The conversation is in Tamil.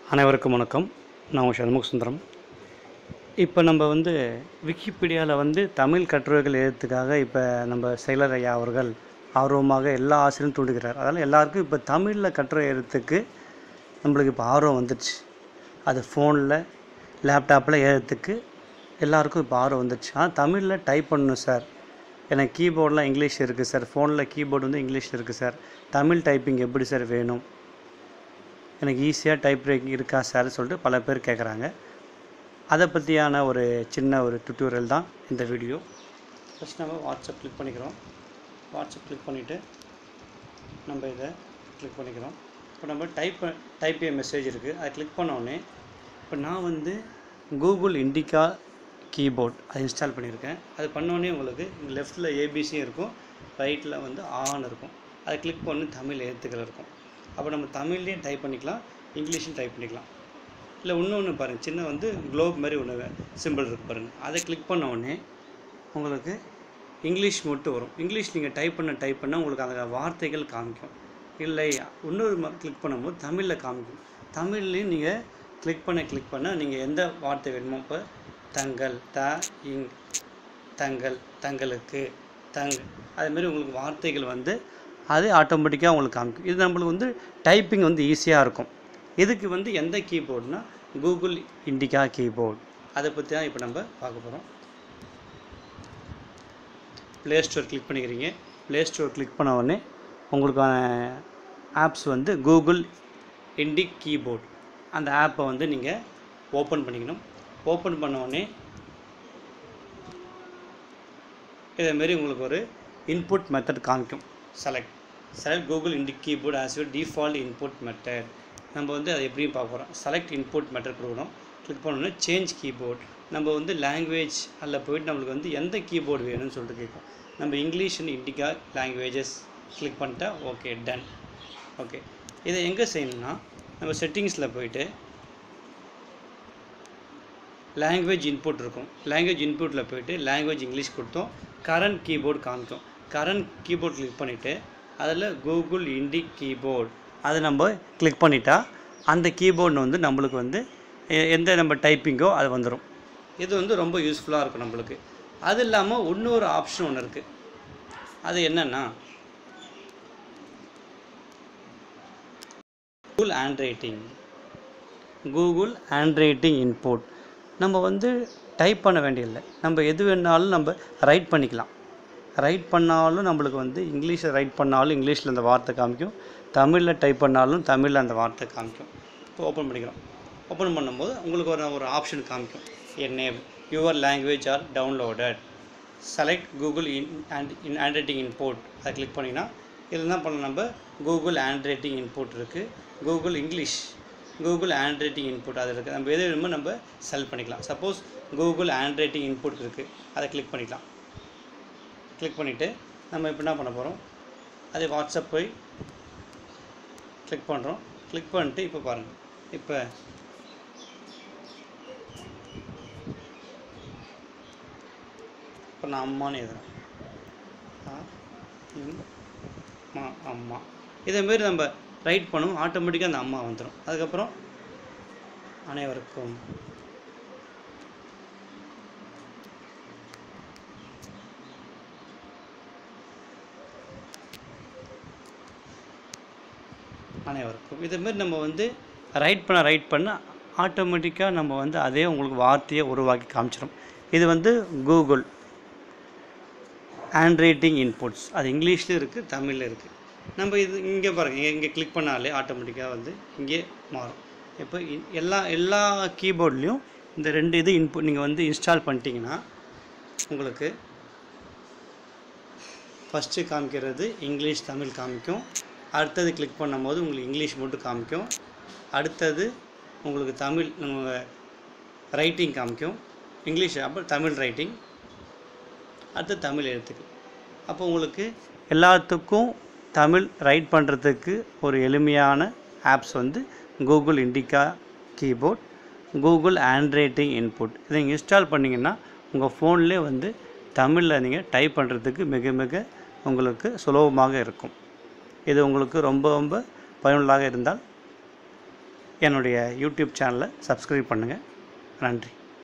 அனைவருக்கும் வணக்கம் நான் உங்கள் சண்முக சுந்தரம் இப்போ நம்ம வந்து விக்கிபீடியாவில் வந்து தமிழ் கட்டுரைகள் எழுத்துக்காக இப்போ நம்ம செயலர் ஐயா அவர்கள் ஆர்வமாக எல்லா ஆசிரியரும் தூண்டுகிறார் அதனால் எல்லாருக்கும் இப்போ தமிழில் கட்டுரை எழுத்துக்கு நம்மளுக்கு இப்போ ஆர்வம் வந்துடுச்சு அது ஃபோனில் லேப்டாப்பில் எழுத்துக்கு எல்லாருக்கும் இப்போ ஆர்வம் வந்துடுச்சு ஆனால் தமிழில் டைப் பண்ணணும் சார் எனக்கு கீபோர்டெலாம் இங்கிலீஷ் இருக்குது சார் ஃபோனில் கீபோர்டு வந்து இங்கிலீஷ் இருக்குது சார் தமிழ் டைப்பிங் எப்படி சார் வேணும் எனக்கு ஈஸியாக டைப் ரைட்டிங் இருக்கா சார் சொல்லிட்டு பல பேர் கேட்குறாங்க அதை பற்றியான ஒரு சின்ன ஒரு டுட்டோரியல் தான் இந்த வீடியோ ஃபஸ்ட் நம்ம வாட்ஸ்அப் கிளிக் பண்ணிக்கிறோம் வாட்ஸ்அப் கிளிக் பண்ணிவிட்டு நம்ம இதை கிளிக் பண்ணிக்கிறோம் இப்போ நம்ம டைப் டைப் ஏ மெசேஜ் இருக்குது அதை கிளிக் பண்ண உடனே இப்போ நான் வந்து கூகுள் இண்டிகா கீபோர்ட் அதை இன்ஸ்டால் பண்ணியிருக்கேன் அது பண்ண உடனே உங்களுக்கு லெஃப்ட்டில் ஏபிசியும் இருக்கும் ரைட்டில் வந்து ஆன் இருக்கும் அதை கிளிக் பண்ணி தமிழ் எழுத்துக்கள் இருக்கும் அப்போ நம்ம தமிழ்லேயும் டைப் பண்ணிக்கலாம் இங்கிலீஷும் டைப் பண்ணிக்கலாம் இல்லை இன்னொன்று பாருங்கள் சின்ன வந்து குளோப் மாதிரி ஒன்று சிம்பிள் இருக்குது பாருங்கள் அதை கிளிக் பண்ண உடனே உங்களுக்கு இங்கிலீஷ் மட்டும் வரும் இங்கிலீஷ் நீங்கள் டைப் பண்ண டைப் பண்ணால் உங்களுக்கு அந்த வார்த்தைகள் காமிக்கும் இல்லை இன்னொரு கிளிக் பண்ணும்போது தமிழில் காமிக்கும் தமிழ்லேயும் நீங்கள் கிளிக் பண்ண கிளிக் பண்ண நீங்கள் எந்த வார்த்தை வேணுமோ இப்போ தங்கள் த இங் தங்கள் தங்களுக்கு தங் அதுமாரி உங்களுக்கு வார்த்தைகள் வந்து அது ஆட்டோமேட்டிக்காக உங்களுக்கு காமிக்கும் இது நம்மளுக்கு வந்து டைப்பிங் வந்து ஈஸியாக இருக்கும் இதுக்கு வந்து எந்த கீபோர்டுனா கூகுள் இண்டிகா கீபோர்டு அதை பற்றி தான் இப்போ நம்ம பார்க்க போகிறோம் ப்ளே ஸ்டோர் கிளிக் பண்ணிக்கிறீங்க ப்ளே ஸ்டோர் கிளிக் பண்ண உடனே உங்களுக்கான ஆப்ஸ் வந்து கூகுள் இண்டிக் கீபோர்டு அந்த ஆப்பை வந்து நீங்கள் ஓப்பன் பண்ணிக்கணும் ஓப்பன் பண்ண உடனே இதேமாரி உங்களுக்கு ஒரு இன்புட் மெத்தட் காமிக்கும் select select Google Indic keyboard as your default input method நம்ம வந்து அதை எப்படியும் பார்க்க போகிறோம் செலக்ட் இன்புட் மெத்தட் கொடுக்கணும் கிளிக் பண்ணோன்னே சேஞ்ச் கீபோர்ட் நம்ம வந்து லாங்குவேஜ் அதில் போயிட்டு நம்மளுக்கு வந்து எந்த கீபோர்டு வேணும்னு சொல்லிட்டு கேட்கும் நம்ம English and Indic languages click பண்ணிட்டா ஓகே டன் ஓகே இதை எங்கே செய்யணும்னா நம்ம செட்டிங்ஸில் போயிட்டு லாங்குவேஜ் இன்புட் இருக்கும் லாங்குவேஜ் இன்புட்டில் போயிட்டு லாங்குவேஜ் இங்கிலீஷ் கொடுத்தோம் கரண்ட் கீபோர்டு காமிக்கும் கரண்ட் கீபோர்ட் கிளிக் பண்ணிவிட்டு அதில் கூகுள் இண்டி கீபோர்டு அதை நம்ம கிளிக் பண்ணிட்டா அந்த கீபோர்டு வந்து நம்மளுக்கு வந்து எ- எந்த நம்ம டைப்பிங்கோ அது வந்துடும் இது வந்து ரொம்ப யூஸ்ஃபுல்லாக இருக்கும் நம்மளுக்கு அது இல்லாமல் இன்னொரு ஆப்ஷன் ஒன்று இருக்குது அது என்னென்னா Google handwriting Google handwriting input நம்ம வந்து டைப் பண்ண வேண்டியதில்லை நம்ம எது வேணாலும் நம்ம ரைட் பண்ணிக்கலாம் ரைட் பண்ணாலும் நம்மளுக்கு வந்து இங்கிலீஷில் ரைட் பண்ணாலும் இங்கிலீஷில் அந்த வார்த்தை காமிக்கும் தமிழில் டைப் பண்ணாலும் தமிழில் அந்த வார்த்தை காமிக்கும் இப்போ ஓப்பன் பண்ணிக்கிறோம் ஓப்பன் பண்ணும்போது உங்களுக்கு ஒரு ஒரு ஆப்ஷன் காமிக்கும் என் name your language are downloaded select Google in and in handwriting input அதை கிளிக் பண்ணிங்கன்னா இதில் என்ன பண்ணலாம் நம்ம கூகுள் ஹேண்ட் ரைட்டிங் இன்புட் இருக்குது Google English Google handwriting input அது இருக்குது நம்ம எது வேணுமோ நம்ம செலக்ட் பண்ணிக்கலாம் suppose Google handwriting input இருக்குது அதை கிளிக் பண்ணிக்கலாம் கிளிக் பண்ணிவிட்டு நம்ம இப்போ என்ன பண்ண போகிறோம் அதே வாட்ஸ்அப் போய் கிளிக் பண்ணுறோம் கிளிக் பண்ணிட்டு இப்போ பாருங்கள் இப்போ இப்போ நான் அம்மான்னு எழுதுறேன் ஆ, ம், மா அம்மா இதேமாரி நம்ம ரைட் பண்ணுவோம் ஆட்டோமேட்டிக்காக அந்த அம்மா வந்துடும் அதுக்கப்புறம் அனைவருக்கும் அனைவருக்கும் இதேமாரி நம்ம வந்து ரைட் பண்ண ரைட் பண்ண ஆட்டோமேட்டிக்காக நம்ம வந்து அதே உங்களுக்கு வார்த்தையை உருவாக்கி காமிச்சிடும் இது வந்து கூகுள் ஹேண்ட் ரைட்டிங் இன்புட்ஸ் அது இங்கிலீஷ்லையும் இருக்குது தமிழில் இருக்குது நம்ம இது இங்கே பாருங்கள் இங்கே கிளிக் பண்ணாலே ஆட்டோமேட்டிக்காக வந்து இங்கே மாறும் இப்போ இ- எல்லா எல்லா கீபோர்ட்லேயும் இந்த ரெண்டு இது இன்புட் நீங்கள் வந்து இன்ஸ்டால் பண்ணிட்டீங்கன்னா உங்களுக்கு ஃபஸ்ட்டு காமிக்கிறது இங்கிலீஷ் தமிழ் காமிக்கும் அடுத்தது கிளிக் பண்ணும்போது உங்களுக்கு இங்கிலீஷ் மட்டும் காமிக்கும் அடுத்தது உங்களுக்கு தமிழ் நம்ம ரைட்டிங் காமிக்கும் இங்கிலீஷ் அப்புறம் தமிழ் ரைட்டிங் அடுத்து தமிழ் எழுத்துக்கள் அப்போ உங்களுக்கு எல்லாத்துக்கும் தமிழ் ரைட் பண்ணுறதுக்கு ஒரு எளிமையான ஆப்ஸ் வந்து Google Indic keyboard Google handwriting input இதை நீங்கள் இன்ஸ்டால் பண்ணிங்கன்னா உங்கள் ஃபோன்லேயே வந்து தமிழில் நீங்கள் டைப் பண்ணுறதுக்கு மிக மிக உங்களுக்கு சுலபமாக இருக்கும் இது உங்களுக்கு ரொம்ப ரொம்ப பயனுள்ளதாக இருந்தால் என்னுடைய யூடியூப் சேனலை சப்ஸ்கிரைப் பண்ணுங்கள் நன்றி